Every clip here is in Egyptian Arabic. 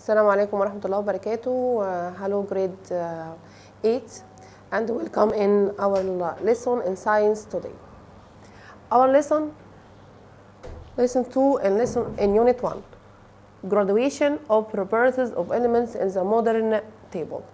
السلام عليكم ورحمة الله وبركاته. Uh, hello grade uh, 8 and welcome in our l- lesson in science today. Our lesson, lesson 2 and lesson in unit 1, graduation of properties of elements in the modern table.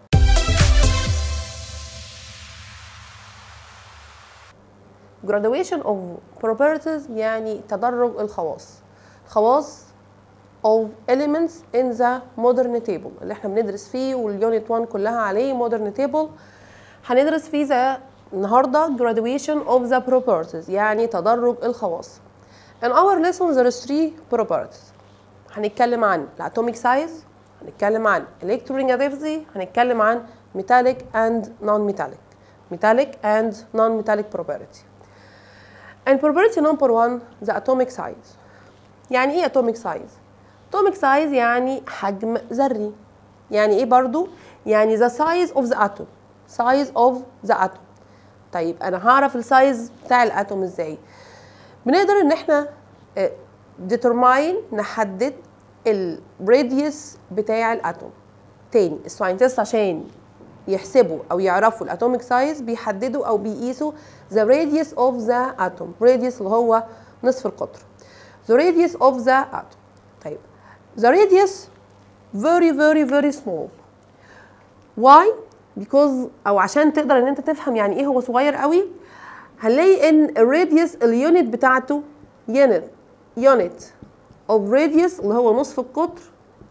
graduation of properties يعني تدرج الخواص خواص of elements in the modern table اللي احنا بندرس فيه واليونت 1 كلها عليه modern table هندرس فيه ذا النهارده graduation of the properties يعني تدرج الخواص in our lesson there is three properties هنتكلم عن الاتوميك سايز هنتكلم عن electronegativity هنتكلم عن metallic and non-metallic metallic and non-metallic property and property number one the atomic size يعني ايه atomic size atomic size يعني حجم ذري يعني ايه برضو يعني the size of the atom size of the atom طيب انا هعرف السايز بتاع الاتوم ازاي بنقدر ان احنا آه، determine نحدد الراديوس بتاع الاتوم تاني الساينتست عشان يحسبوا او يعرفوا الاتوميك سايز بيحددوا او بيقيسوا the radius of the atom radius اللي هو نصف القطر the radius of the atom طيب the radius very very very small why because او عشان تقدر ان انت تفهم يعني ايه هو صغير قوي هنلاقي ان الراديوس اليونت بتاعته يونت يونت of radius اللي هو نصف القطر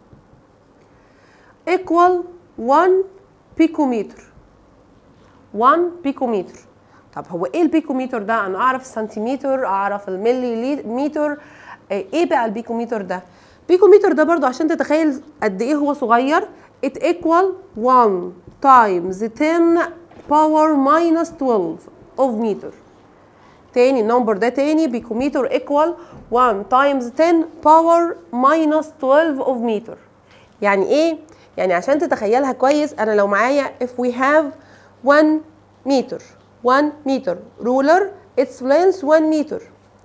equal 1 بيكومتر 1 بيكومتر طب هو ايه البيكومتر ده انا اعرف السنتيمتر اعرف الملي متر ايه بقى البيكومتر ده بيكومتر ده برضو عشان تتخيل قد ايه هو صغير it equal 1 times 10 power minus 12 of meter تاني النمبر ده تاني بيكومتر equal 1 times 10 power minus 12 of meter يعني ايه يعني عشان تتخيلها كويس انا لو معايا if we have 1 meter 1 meter ruler its length 1 meter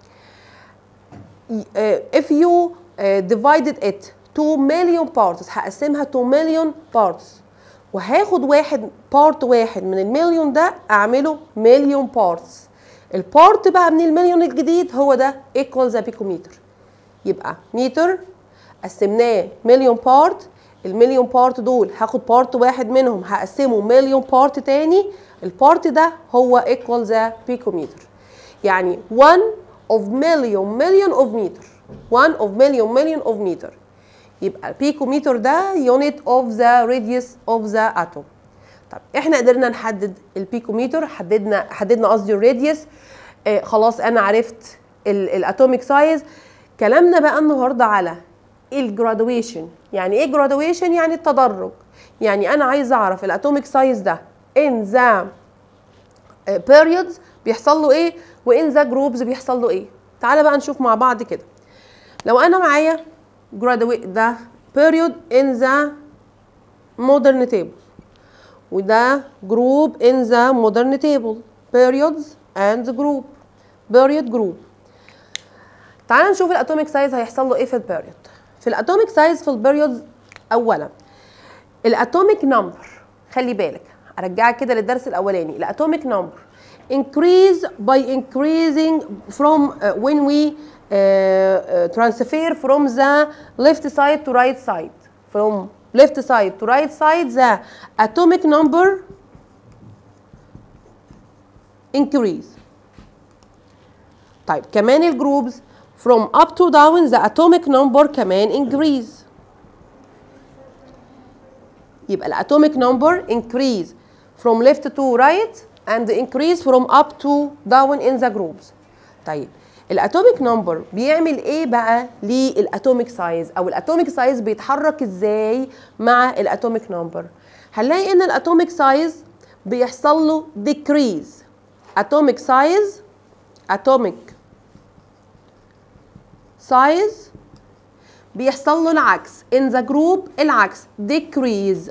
uh, if you uh, divided it 2 million parts هقسمها 2 million parts وهاخد واحد بارت واحد من المليون ده اعمله مليون بارتس البارت بقى من المليون الجديد هو ده equal the picometer يبقى متر قسمناه مليون بارت المليون بارت دول هاخد بارت واحد منهم هقسمه مليون بارت تاني البارت ده هو equal the picometer يعني 1 of million million of meter 1 of million million of meter يبقى البيكومتر ده unit of the radius of the atom طب احنا قدرنا نحدد البيكومتر حددنا حددنا قصدي الراديوس آه خلاص انا عرفت الاتوميك سايز كلامنا بقى النهارده على الجرادويشن يعني ايه جرادويشن يعني التدرج يعني انا عايزه اعرف الاتوميك سايز ده ان ذا periods بيحصل له ايه وان ذا جروبز بيحصل له ايه تعالى بقى نشوف مع بعض كده لو انا معايا graduate ده period in the modern table وده group in the modern table periods and group period group تعال نشوف الاتوميك سايز هيحصل له ايه في البيريود في الاتوميك سايز في البيريود اولا الاتوميك نمبر خلي بالك ارجعك كده للدرس الاولاني الاتوميك نمبر increase by increasing from uh, when we uh, uh, transfer from the left side to right side from left side to right side the atomic number increase طيب كمان الجروبز from up to down the atomic number كمان increase يبقى الاتوميك number increase from left to right and increase from up to down in the groups طيب الاتوميك نمبر بيعمل ايه بقى للاتوميك سايز او الاتوميك سايز بيتحرك ازاي مع الاتوميك نمبر هنلاقي ان الاتوميك سايز بيحصل له decrease atomic size atomic size بيحصل له العكس in the group العكس decrease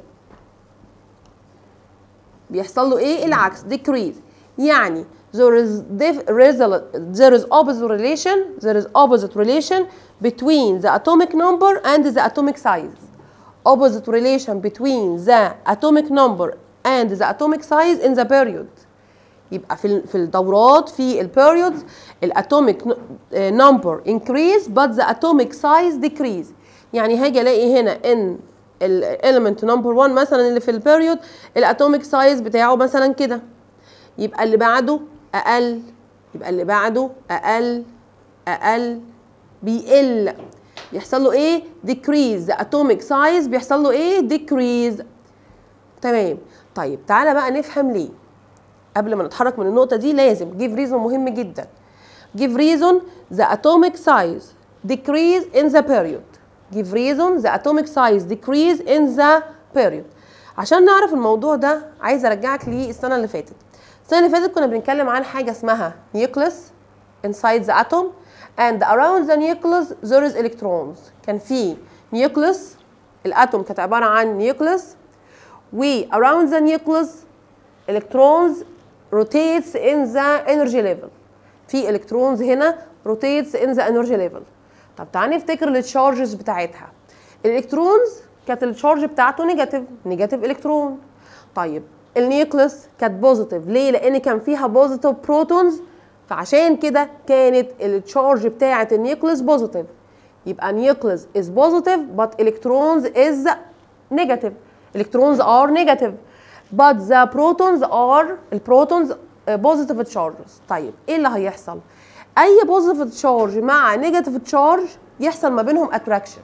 بيحصل له ايه العكس decrease يعني there is dif- result there is opposite relation there is opposite relation between the atomic number and the atomic size opposite relation between the atomic number and the atomic size in the period يبقى في في الدورات في البيريودز الاتوميك نمبر increase but the atomic size decrease يعني هاجي الاقي هنا ان الاليمنت نمبر 1 مثلا اللي في البيريود الاتوميك سايز بتاعه مثلا كده يبقى اللي بعده اقل يبقى اللي بعده اقل اقل بيقل بيحصل له ايه decrease the atomic size بيحصل له ايه decrease تمام طيب تعالى بقى نفهم ليه قبل ما نتحرك من النقطة دي لازم give reason مهم جدا give reason the atomic size decrease in the period give reason the atomic size decrease in the period عشان نعرف الموضوع ده عايز ارجعك للسنة اللي فاتت السنة اللي فاتت كنا بنتكلم عن حاجة اسمها nucleus inside the atom and around the nucleus there is electrons كان في nucleus الاتوم كانت عبارة عن nucleus و around the nucleus electrons rotates in the energy level في الكترونز هنا rotates in the energy level طب تعالى نفتكر التشارجز بتاعتها الالكترونز كانت التشارج بتاعته نيجاتيف نيجاتيف الكترون طيب النيوكليوس كانت بوزيتيف ليه لان كان فيها بوزيتيف بروتونز فعشان كده كانت التشارج بتاعه النيوكليوس بوزيتيف يبقى نيوكليوس is positive but electrons is negative electrons are negative but the protons are البروتونز positive charges طيب ايه اللي هيحصل اي positive charge مع negative charge يحصل ما بينهم attraction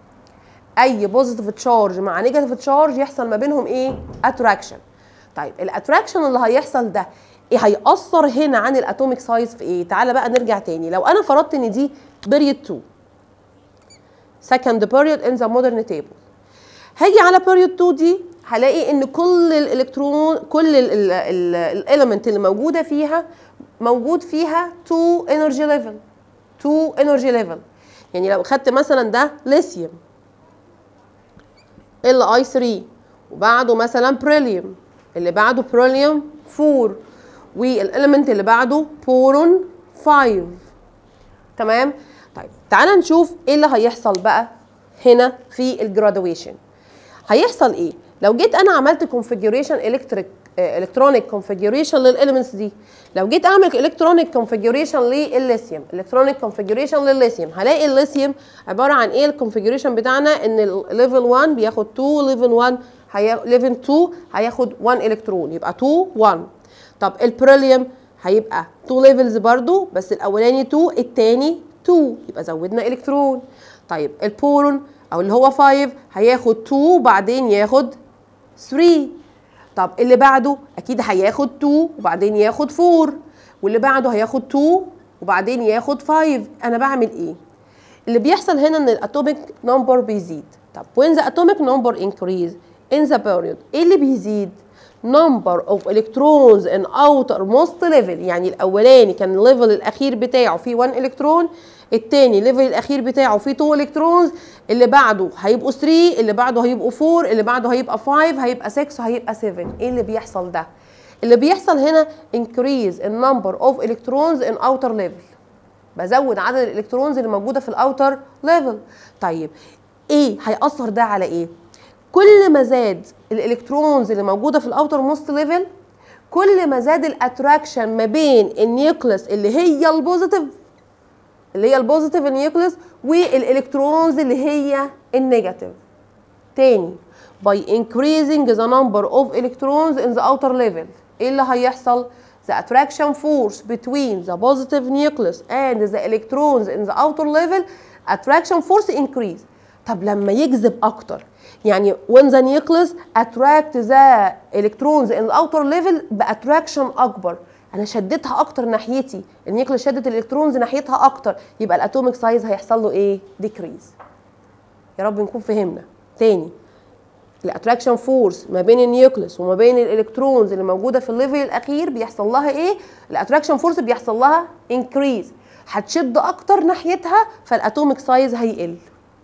اي positive charge مع negative charge يحصل ما بينهم ايه attraction طيب الاتراكشن اللي هيحصل ده ايه هيأثر هنا عن الاتوميك سايز في ايه تعالى بقى نرجع تاني لو انا فرضت ان دي period 2 second period in the modern table هاجي على period 2 دي هلاقي ان كل الالكترون كل الاليمنت اللي موجوده فيها موجود فيها 2 انرجي ليفل 2 انرجي ليفل يعني لو خدت مثلا ده ليثيوم ال اي 3 وبعده مثلا بريليوم اللي بعده بريليوم 4 والاليمنت اللي بعده بورون 5 تمام طيب تعالى نشوف ايه اللي هيحصل بقى هنا في الجرادويشن هيحصل ايه لو جيت انا عملت كونفيجريشن الكتريك الكترونيك كونفيجريشن للاليمنتس دي لو جيت اعمل الكترونيك كونفيجريشن للليثيوم الكترونيك كونفيجريشن للليثيوم هلاقي الليثيوم عباره عن ايه الكونفيجريشن بتاعنا ان الليفل 1 بياخد 2 ليفل 1 هي ليفل 2 هياخد 1 الكترون يبقى 2 1 طب البريليوم هيبقى 2 ليفلز برضو بس الاولاني 2 الثاني 2 يبقى زودنا الكترون طيب البورون او اللي هو 5 هياخد 2 وبعدين ياخد 3 طب اللي بعده اكيد هياخد 2 وبعدين ياخد 4 واللي بعده هياخد 2 وبعدين ياخد 5 انا بعمل ايه اللي بيحصل هنا ان الاتوميك نمبر بيزيد طب when the atomic number increase in the period ايه اللي بيزيد number of electrons in outermost level يعني الاولاني كان الليفل الاخير بتاعه فيه 1 الكترون التاني الليفل الاخير بتاعه فيه 2 الكترونز اللي بعده هيبقوا 3 اللي بعده هيبقوا 4 اللي بعده هيبقى 5 هيبقى 6 وهيبقى 7 ايه اللي بيحصل ده اللي بيحصل هنا increase in number of electrons in outer level بزود عدد الالكترونز اللي موجوده في الاوتر ليفل طيب ايه هيأثر ده على ايه كل ما زاد الالكترونز اللي موجوده في الاوتر موست ليفل كل ما زاد الاتراكشن ما بين النيوكليس اللي هي البوزيتيف اللي هي البوزيتيف نيوكليس والالكترونز اللي هي النيجاتيف تاني by increasing the number of electrons in the outer level ايه اللي هيحصل the attraction force between the positive nucleus and the electrons in the outer level attraction force increase طب لما يجذب اكتر يعني when the nucleus attract the electrons in the outer level باتراكشن اكبر انا شدتها اكتر ناحيتي النيوكليس شدت الالكترونز ناحيتها اكتر يبقى الاتوميك سايز هيحصل له ايه ديكريز يا رب نكون فهمنا تاني الاتراكشن فورس ما بين النيوكليس وما بين الالكترونز اللي موجوده في الليفل الاخير بيحصل لها ايه الاتراكشن فورس بيحصل لها انكريز هتشد اكتر ناحيتها فالاتوميك سايز هيقل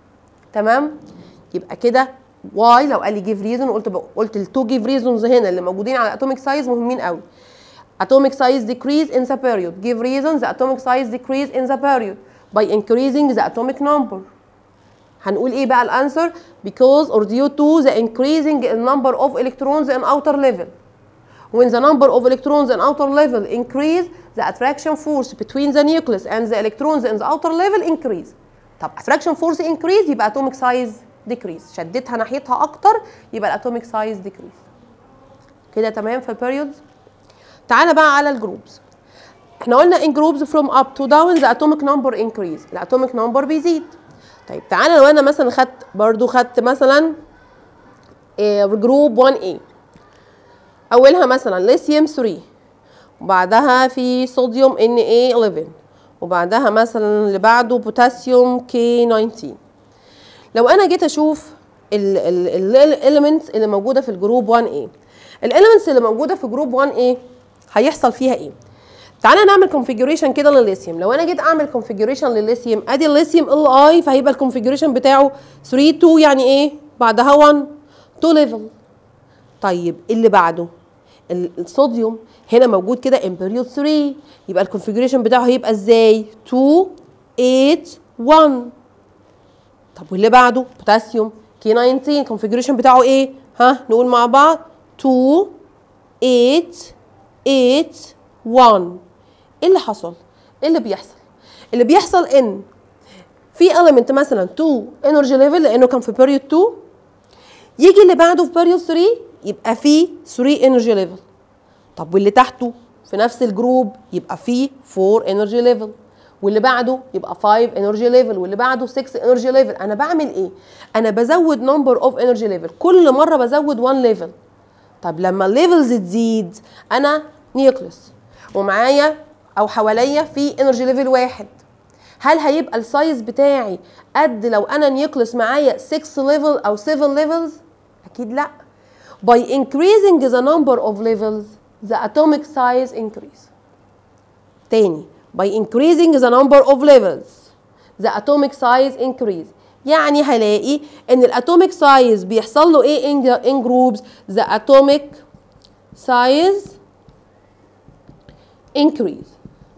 تمام يبقى كده واي لو قال لي جيف ريزون قلت قلت التو جيف ريزونز هنا اللي موجودين على الاتوميك سايز مهمين قوي atomic size decrease in the period give reasons the atomic size decrease in the period by increasing the atomic number هنقول ايه بقى الانسر because or due to the increasing number of electrons in outer level when the number of electrons in outer level increase the attraction force between the nucleus and the electrons in the outer level increase طب attraction force increase يبقى atomic size decrease شدتها ناحيتها اكتر يبقى الاتوميك سايز decrease كده تمام في البيريودز تعالى بقى على الجروبز احنا قلنا in groups from up to down the atomic number increase الاتوميك نمبر بيزيد طيب تعالى لو انا مثلا خدت برضو خدت مثلا جروب 1A اولها مثلا ليثيوم 3 وبعدها في صوديوم Na11 وبعدها مثلا اللي بعده بوتاسيوم K19 لو انا جيت اشوف الاليمنتس اللي موجوده في الجروب 1A الاليمنتس اللي موجوده في جروب 1A هيحصل فيها ايه تعالى نعمل كونفيجريشن كده للليثيوم لو انا جيت اعمل كونفيجريشن للليثيوم ادي الليثيوم ال اي فهيبقى الكونفيجريشن بتاعه 3 2 يعني ايه بعدها 1 2 ليفل طيب اللي بعده الصوديوم هنا موجود كده امبريود 3 يبقى الكونفيجريشن بتاعه هيبقى ازاي 2 8 1 طب واللي بعده بوتاسيوم كي 19 الكونفيجريشن بتاعه ايه ها نقول مع بعض 2 8 8 1 ايه اللي حصل ايه اللي بيحصل اللي بيحصل ان في element مثلا 2 energy level لانه كان في period 2 يجي اللي بعده في period 3 يبقى فيه 3 energy level طب واللي تحته في نفس الجروب يبقى فيه 4 energy level واللي بعده يبقى 5 energy level واللي بعده 6 energy level انا بعمل ايه انا بزود number of energy level كل مره بزود 1 level طب لما الليفلز تزيد انا نيوكليوس ومعايا او حواليا في انرجي ليفل واحد هل هيبقى السايز بتاعي قد لو انا نيوكليوس معايا 6 ليفل او 7 ليفلز اكيد لا by increasing the number of levels the atomic size increase تاني by increasing the number of levels the atomic size increase يعني هلاقي ان الاتوميك سايز بيحصل له ايه in, in groups the atomic size increase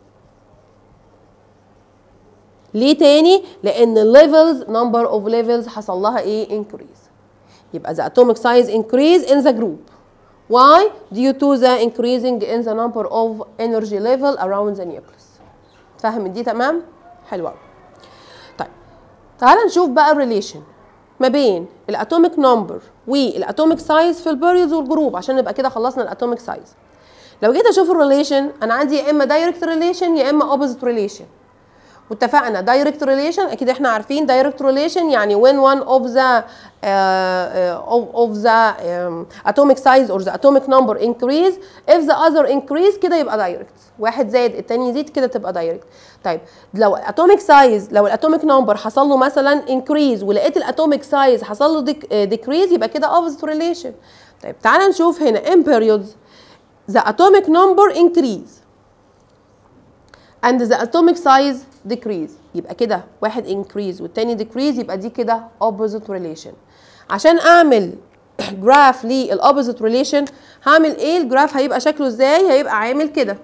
ليه تاني لان levels number of levels حصل لها ايه increase يبقى the atomic size increase in the group why due to the increasing in the number of energy level around the nucleus فاهم دي تمام حلوه قوي طيب تعال نشوف بقى الريليشن ما بين الاتوميك نمبر والاتوميك سايز في البيريودز والجروب عشان نبقى كده خلصنا الاتوميك سايز لو جيت اشوف الريليشن انا عندي يا اما دايركت ريليشن يا اما اوبوزيت ريليشن واتفقنا دايركت ريليشن اكيد احنا عارفين دايركت ريليشن يعني when one of the uh, uh, of the um, atomic size or the atomic number increase if the other increase كده يبقى دايركت واحد زائد التاني يزيد كده تبقى دايركت طيب لو الاتوميك سايز لو الاتوميك نمبر حصل له مثلا increase ولقيت الاتوميك سايز حصل له decrease يبقى كده opposite relation طيب تعال نشوف هنا in periods the atomic number increase and the atomic size decrease يبقى كده واحد increase والتاني decrease يبقى دي كده opposite relation عشان اعمل جراف للopposite relation هعمل ايه الجراف هيبقى شكله ازاي هيبقى عامل كده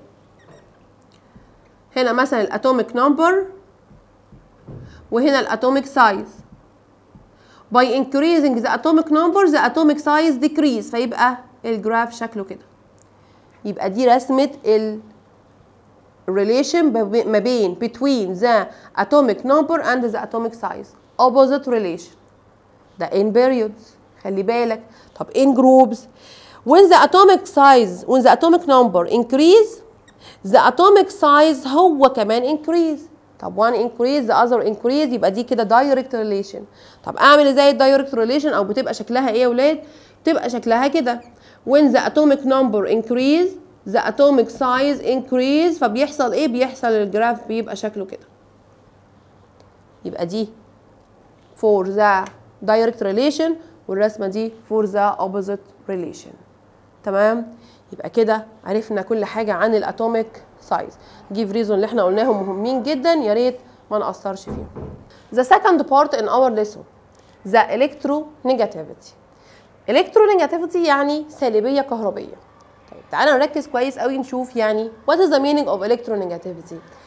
هنا مثلا الاتوميك نمبر وهنا الاتوميك سايز by increasing the atomic number the atomic size decrease فيبقى الجراف شكله كده يبقى دي رسمة ال relation ما بين between the atomic number and the atomic size opposite relation ده in periods خلي بالك طب in groups when the atomic size when the atomic number increase the atomic size هو كمان increase طب one increase the other increase يبقى دي كده direct relation طب اعمل ازاي الدايركت relation او بتبقى شكلها ايه يا ولاد بتبقى شكلها كده when the atomic number increase the atomic size increase فبيحصل ايه بيحصل الجراف بيبقى شكله كده يبقى دي for the direct relation والرسمه دي for the opposite relation تمام يبقى كده عرفنا كل حاجه عن الاتوميك سايز جيف ريزون اللي احنا قلناهم مهمين جدا يا ريت ما نقصرش فيهم the second part in our lesson the electronegativity electronegativity يعني سالبيه كهربيه طيب تعالى نركز كويس قوي نشوف يعني what is the meaning of electronegativity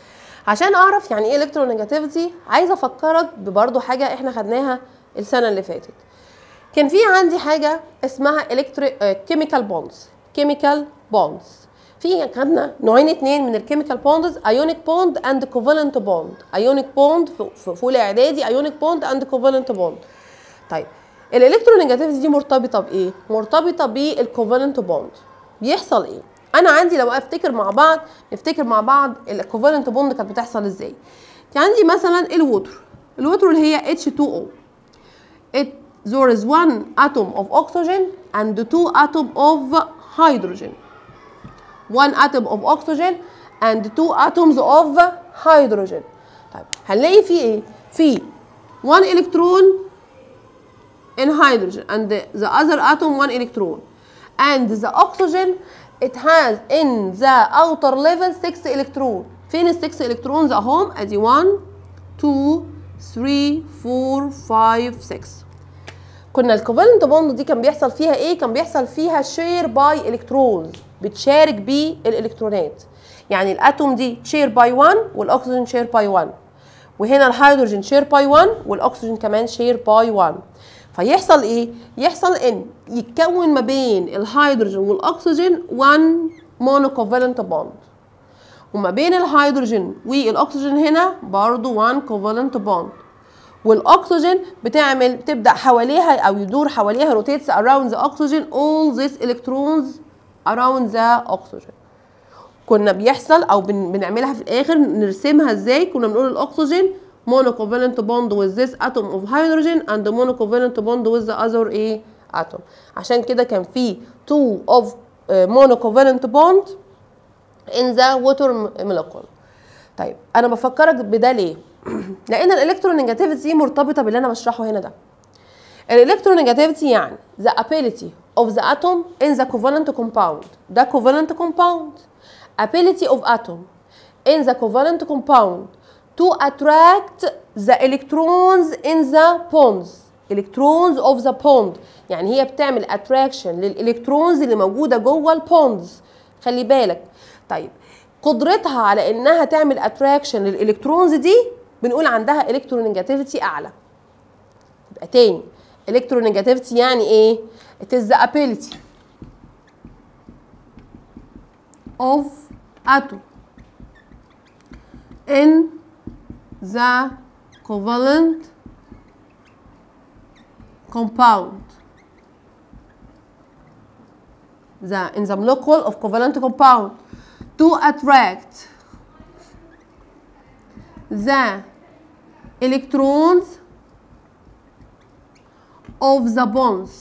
عشان اعرف يعني ايه الكترونيجاتيفيتي عايزه افكرك ببرضه حاجه احنا خدناها السنه اللي فاتت كان في عندي حاجه اسمها الكتري كيميكال بوندز كيميكال بوندز في خدنا نوعين اتنين من الكيميكال بوندز ايونيك بوند اند كوفالنت بوند ايونيك بوند في اولى اعدادي ايونيك بوند اند كوفالنت بوند طيب الالكترونيجاتيفيتي دي مرتبطه بايه مرتبطه بالكوفالنت بوند بيحصل ايه انا عندي لو افتكر مع بعض نفتكر مع بعض الكوفالنت بوند كانت بتحصل ازاي كان عندي مثلا الوتر الوتر اللي هي H2O it there is one atom of oxygen and two atom of hydrogen one atom of oxygen and two atoms of hydrogen طيب هنلاقي في ايه في one electron in hydrogen and the, the other atom one electron and the oxygen it has in the outer level 6 electron فين ال 6 electrons اهم ادي 1 2 3 4 5 6 كنا الكوفالنت بوند دي كان بيحصل فيها ايه كان بيحصل فيها شير باي الكترونز بتشارك بيه الالكترونات يعني الاتوم دي شير باي 1 والاكسجين شير باي 1 وهنا الهيدروجين شير باي 1 والاكسجين كمان شير باي 1 فيحصل ايه يحصل ان يتكون ما بين الهيدروجين والاكسجين 1 مونوكوفالنت بوند وما بين الهيدروجين والاكسجين هنا برضو 1 كوفالنت بوند والاكسجين بتعمل بتبدا حواليها او يدور حواليها rotates around the oxygen all these electrons around the oxygen كنا بيحصل او بن بنعملها في الاخر نرسمها ازاي كنا بنقول الاكسجين monocovalent bond with this atom of hydrogen and monocovalent bond with the other ايه atom عشان كده كان في two of uh, monocovalent bond in the water molecule طيب انا بفكرك بده ليه لان الالكترونيجاتيفيتي مرتبطه باللي انا بشرحه هنا ده الالكترونيجاتيفيتي يعني the ability of the atom in the covalent compound ده covalent compound ability of atom in the covalent compound to attract the electrons in the bonds electrons of the bond يعني هي بتعمل attraction للالكترونز اللي موجوده جوه البوندز خلي بالك طيب قدرتها على انها تعمل attraction للالكترونز دي بنقول عندها الكترونيجاتيفيتي اعلى يبقى تاني الكترونيجاتيفيتي يعني ايه it is the ability of atom in the covalent compound the in the molecule of covalent compound to attract the electrons of the bonds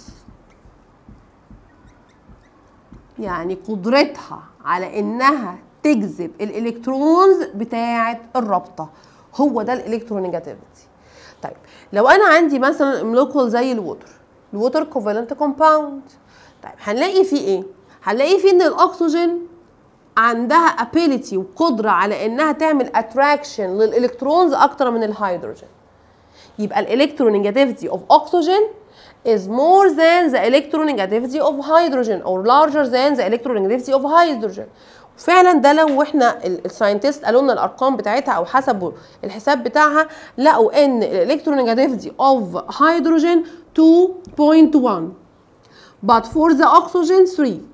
يعني قدرتها على انها تجذب الالكترونز بتاعه الرابطه هو ده الالكترونيجاتيفيتي طيب لو انا عندي مثلا مولكول زي الووتر الووتر كوفالنت كومباوند طيب هنلاقي فيه ايه هنلاقي فيه ان الاكسجين عندها ability وقدرة على انها تعمل attraction للالكترونز اكتر من الهيدروجين يبقى الالكترونيجاتيفيتي of oxygen is more than the electronegativity of hydrogen or larger than the electronegativity of hydrogen فعلا ده لو احنا الساينتست قالوا لنا الارقام بتاعتها او حسبوا الحساب بتاعها لقوا ان الالكترونيجاتيفيتي of hydrogen 2.1 but for the oxygen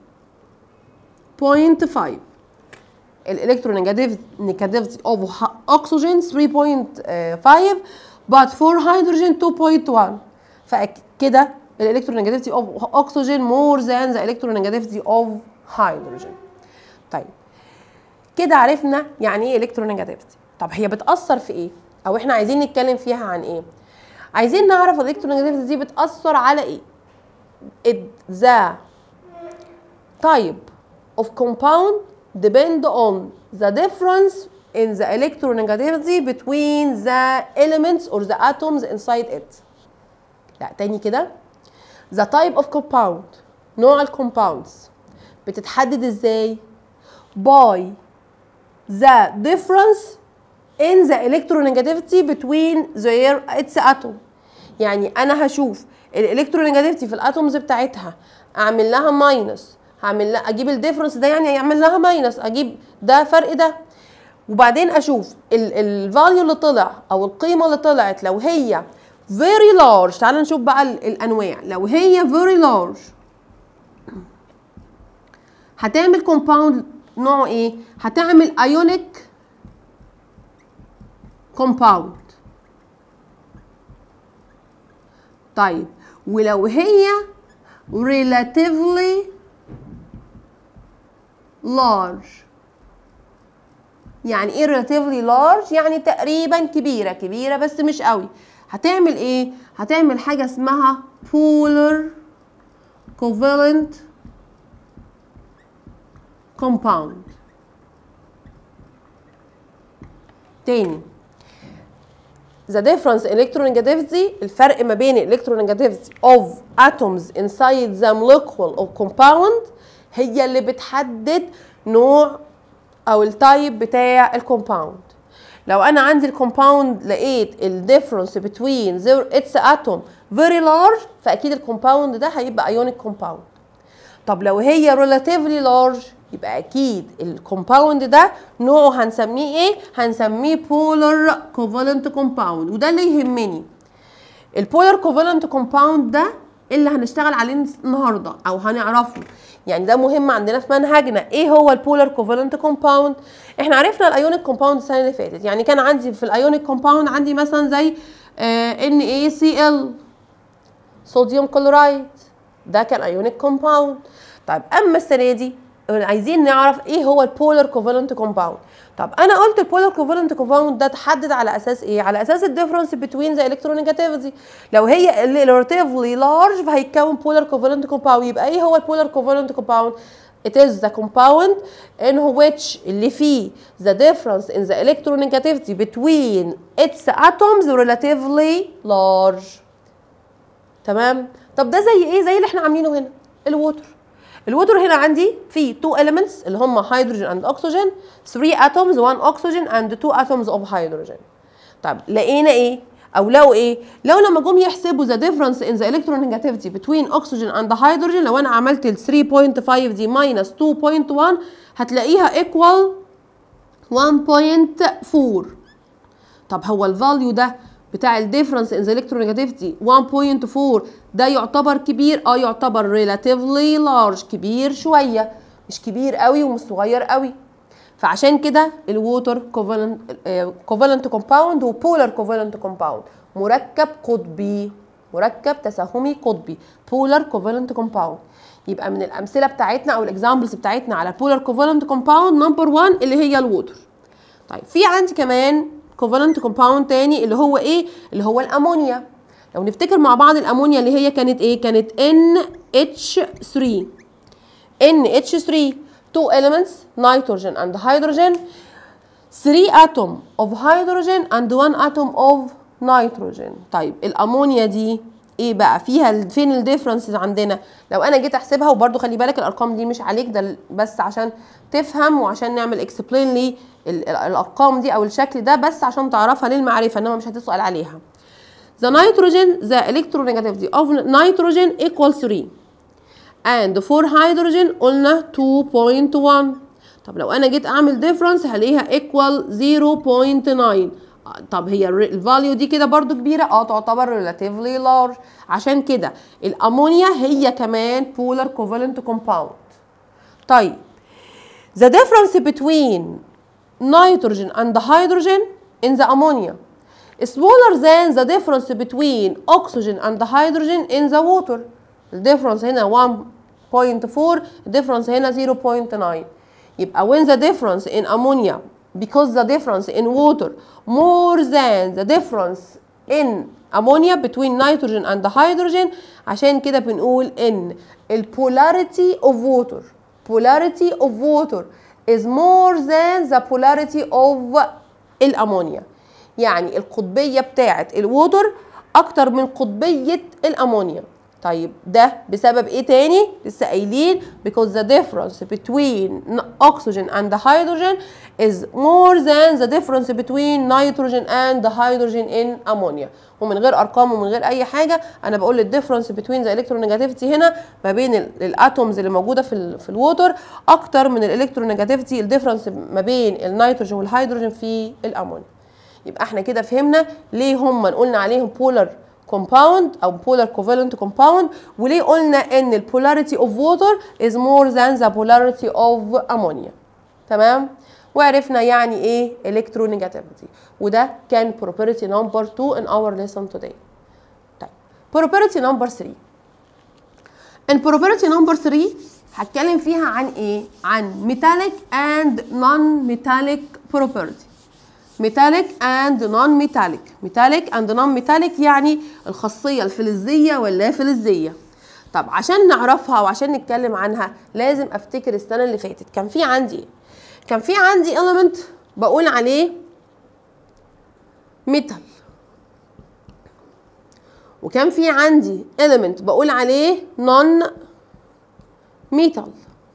3.5 الالكترونيجاتيفيتي of oxygen 3.5 but for hydrogen 2.1 فكده الالكترونيجاتيفيتي of oxygen more than the electronegativity of hydrogen طيب كده عرفنا يعني ايه الكترونيجاتيفيتي طب هي بتاثر في ايه او احنا عايزين نتكلم فيها عن ايه عايزين نعرف الالكترونيجاتيفيتي دي بتاثر على ايه It, the type of compound depend on the difference in the electronegativity between the elements or the atoms inside it لا تاني كده the type of compound نوع الكومباوندز بتتحدد ازاي by the difference in the electronegativity between their its atom يعني انا هشوف الالكترونيجاتيفيتي في الاتومز بتاعتها اعمل لها ماينس هعمل لها اجيب الديفرنس ده يعني اعمل لها ماينس اجيب ده فرق ده وبعدين اشوف الفاليو اللي طلع او القيمه اللي طلعت لو هي very large تعال نشوف بقى ال- الانواع لو هي very large هتعمل compound نوعه ايه هتعمل ionic compound طيب ولو هي relatively large يعني ايه relatively large يعني تقريبا كبيره كبيره بس مش قوي هتعمل ايه هتعمل حاجه اسمها polar covalent compound تاني the difference in electronegativity الفرق ما بين electronegativity of atoms inside the molecule of compound هي اللي بتحدد نوع او التايب بتاع الكومباوند لو انا عندي الكومباوند لقيت الديفرنس between their its atom very large فاكيد الكومباوند ده هيبقى ionic كومباوند طب لو هي relatively large يبقى اكيد الكومباوند ده نوعه هنسميه ايه هنسميه polar covalent compound وده اللي يهمني البولار كوفالنت كومباوند ده اللي هنشتغل عليه النهارده او هنعرفه يعني ده مهم عندنا في منهجنا ايه هو البولار كوفالنت كومباوند احنا عرفنا الايونيك كومباوند السنه اللي فاتت يعني كان عندي في الايونيك كومباوند عندي مثلا زي ان اي سي ال صوديوم كلورايد ده كان ايونيك كومباوند طيب اما السنه دي عايزين نعرف ايه هو البولار كوفالنت كومباوند طب انا قلت البولار كوفالنت كومباوند ده تحدد على اساس ايه على اساس الديفرنس بين ذا الكترونيجاتيفيتي لو هي ريلاتيفلي لارج فهيتكون بولار كوفالنت كومباوند يبقى ايه هو البولار كوفالنت كومباوند It is the compound in which اللي فيه the difference in the electronegativity between its atoms relatively large تمام طب ده زي ايه زي اللي احنا عاملينه هنا الووتر الووتر هنا عندي فيه two elements اللي هم hydrogen and oxygen 3 atoms 1 oxygen and 2 atoms of hydrogen طب لقينا ايه او لو ايه لو لما جم يحسبوا the difference in the electronegativity between oxygen and hydrogen لو انا عملت ال 3.5 دي minus 2.1 هتلاقيها equal 1.4 طب هو الفاليو ده بتاع الديفرنس ان ذا الكترونيجاتيفيتي 1.4 ده يعتبر كبير اه يعتبر ريلاتيفلي لارج كبير شويه مش كبير قوي ومش صغير قوي فعشان كده الووتر كوفالنت كوفالنت كومباوند وبولار كوفالنت كومباوند مركب قطبي مركب تساهمي قطبي بولار كوفالنت كومباوند يبقى من الامثله بتاعتنا او الاكزامبلز بتاعتنا على بولار كوفالنت كومباوند نمبر 1 اللي هي الووتر طيب في عندي كمان كوفالنت كومباوند تاني اللي هو ايه اللي هو الامونيا لو نفتكر مع بعض الامونيا اللي هي كانت ايه كانت NH3 NH3 two elements nitrogen and hydrogen three atom of hydrogen and one atom of nitrogen طيب الامونيا دي ايه بقى فيها ال- فين الديفرنسز عندنا لو انا جيت احسبها وبرده خلي بالك الارقام دي مش عليك ده ال- بس عشان تفهم وعشان نعمل اكسبلين لي ال- ال- الارقام دي او الشكل ده بس عشان تعرفها للمعرفه انما مش هتسال عليها the nitrogen the electronegativity of nitrogen equals 3 and for hydrogen قلنا 2.1 طب لو انا جيت اعمل difference هلاقيها equal 0.9 آه، طب هي الفاليو دي كده برضو كبيرة اه تعتبر relatively large عشان كده الامونيا هي كمان polar covalent compound طيب the difference between nitrogen and hydrogen in the ammonia is smaller than the difference between oxygen and hydrogen in the water الديفرنس هنا 1.4 الديفرنس هنا 0.9 يبقى when the difference in ammonia because the difference in water more than the difference in ammonia between nitrogen and hydrogen عشان كده بنقول ان ال polarity of water polarity of water is more than the polarity of الامونيا يعني القطبيه بتاعه الووتر اكتر من قطبيه الامونيا طيب ده بسبب ايه تاني لسه قايلين because the difference between oxygen and the hydrogen is more than the difference between nitrogen and the hydrogen in ammonia ومن غير ارقام ومن غير اي حاجه انا بقول الديفرنس between the electronegativity هنا ما بين الاتومز اللي موجوده في ال في الووتر اكتر من الالكترونيجاتيفيتي الديفرنس ما بين النيتروجين والهيدروجين في الامونيا يبقى احنا كده فهمنا ليه هم قلنا عليهم بولر كومباوند او بولار كوفالنت كومباوند وليه قلنا ان البولاريتي اوف ووتر از مور ذان ذا بولاريتي اوف امونيا تمام وعرفنا يعني ايه electronegativity وده كان property number 2 in our lesson today طيب property number 3 in property number 3 هتكلم فيها عن ايه عن metallic and non-metallic property metallic and non-metallic metallic and non-metallic يعني الخاصية الفلزية واللا فلزية طب عشان نعرفها وعشان نتكلم عنها لازم افتكر السنة اللي فاتت كان في عندي ايه كان في عندي element بقول عليه metal وكان في عندي element بقول عليه non metal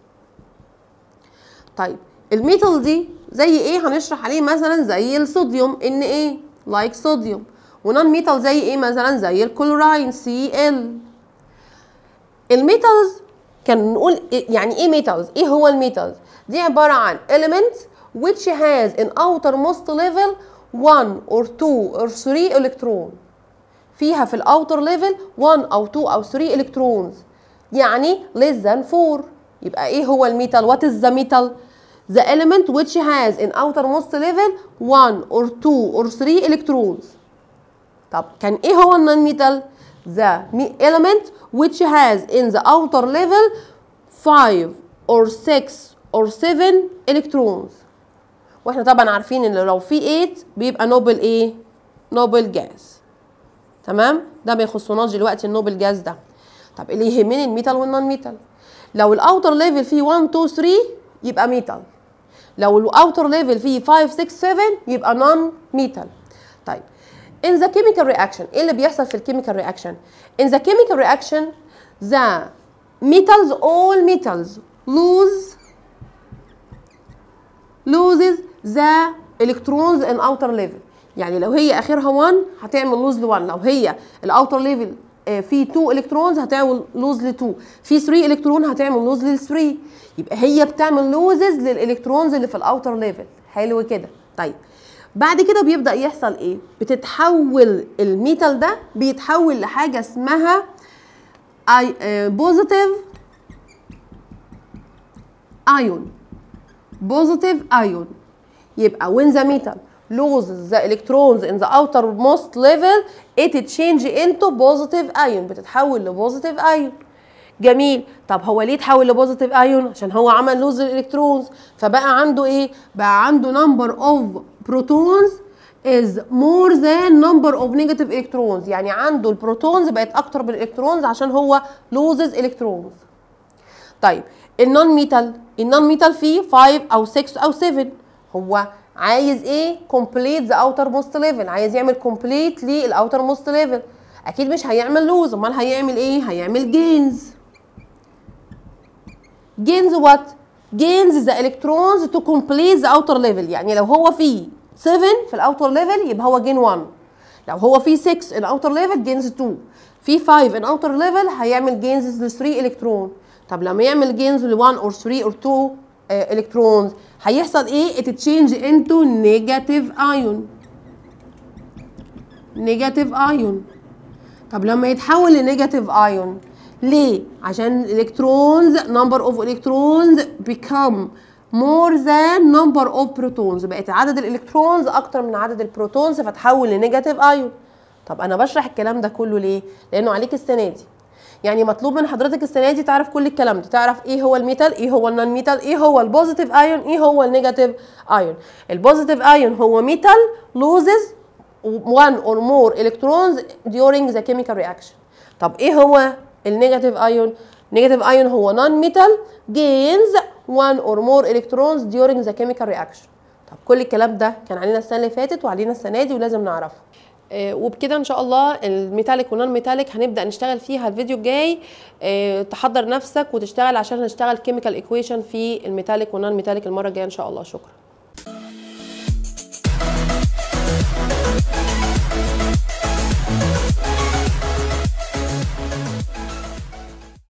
طيب الميتال دي زي ايه هنشرح عليه مثلا زي الصوديوم ان ايه لايك صوديوم ونون ميتال زي ايه مثلا زي الكلوراين سي ال الميتالز كان نقول إيه يعني ايه ميتالز ايه هو الميتالز دي عباره عن element which has an outermost level 1 or 2 or 3 electron فيها في الاوتر ليفل 1 او 2 او 3 الكترونز يعني less than 4 يبقى ايه هو الميتال what is the metal the element which has an outermost level 1 or 2 or 3 electrons طب كان ايه هو النون ميتال the element which has in the outer level 5 or 6 or 7 electrons واحنا طبعا عارفين ان لو في 8 بيبقى نوبل ايه نوبل جاز تمام ده ما يخصناش دلوقتي النوبل جاز ده طب اللي يهمني الميتال والنون ميتال لو الاوتر ليفل فيه 1 2 3 يبقى ميتال لو الاوتر ليفل فيه 5 6 7 يبقى نون ميتال طيب in the chemical reaction ايه اللي بيحصل في الكيميكال reaction in the chemical reaction the metals all metals lose loses the electrons in outer level يعني لو هي اخرها 1 هتعمل لوز ل 1 لو هي الاوتر ليفل في 2 الكترونز هتعمل لوز ل 2 في 3 الكترون هتعمل لوز ل 3 يبقى هي بتعمل لوزز للالكترونز اللي في الاوتر ليفل حلو كده طيب بعد كده بيبدا يحصل ايه بتتحول الميتال ده بيتحول لحاجه اسمها بوزيتيف ايون بوزيتيف ايون يبقى when the metal loses the electrons in the outermost level it change into positive ion بتتحول لبوزيتيف ايون جميل طب هو ليه اتحول لبوزيتيف ايون عشان هو عمل لوز الالكترونز فبقى عنده ايه بقى عنده number of protons is more than number of negative electrons يعني عنده البروتونز بقت اكتر من الالكترونز عشان هو loses electrons طيب النون ميتال النون ميتال فيه 5 او 6 او 7 هو عايز ايه complete the outermost level عايز يعمل complete للاوتر level اكيد مش هيعمل لوز امال هيعمل ايه هيعمل جينز جينز وات جينز the electrons to complete the outer level يعني لو هو فيه 7 في الاوتر ليفل يبقى هو جين 1 لو هو فيه 6 ان اوتر ليفل جينز 2 في 5 ان اوتر ليفل هيعمل جينز ل 3 الكترون طب لما يعمل جينز ل 1 اور 3 اور 2 الكترونز هيحصل ايه اتتشينج انتو نيجاتيف ايون نيجاتيف ايون طب لما يتحول لنيجاتيف ايون ليه عشان الالكترونز نمبر اوف الكترونز become more than number of protons بقت عدد الالكترونز اكتر من عدد البروتونز فتحول لنيجاتيف ايون طب انا بشرح الكلام ده كله ليه لانه عليك السنه دي يعني مطلوب من حضرتك السنه دي تعرف كل الكلام ده تعرف ايه هو الميتال ايه هو النون ميتال ايه هو البوزيتيف ايون ايه هو النيجاتيف ايون البوزيتيف ايون هو ميتال loses one or more electrons during the chemical reaction طب ايه هو النيجاتيف ايون نيجاتيف ايون هو نون ميتال gains one or more electrons during the chemical reaction طب كل الكلام ده كان علينا السنه اللي فاتت وعلينا السنه دي ولازم نعرفه آه، وبكده ان شاء الله الميتاليك والنون ميتاليك هنبدا نشتغل فيها الفيديو الجاي آه، تحضر نفسك وتشتغل عشان هنشتغل كيميكال ايكويشن في الميتاليك والنون ميتاليك المره الجايه ان شاء الله شكرا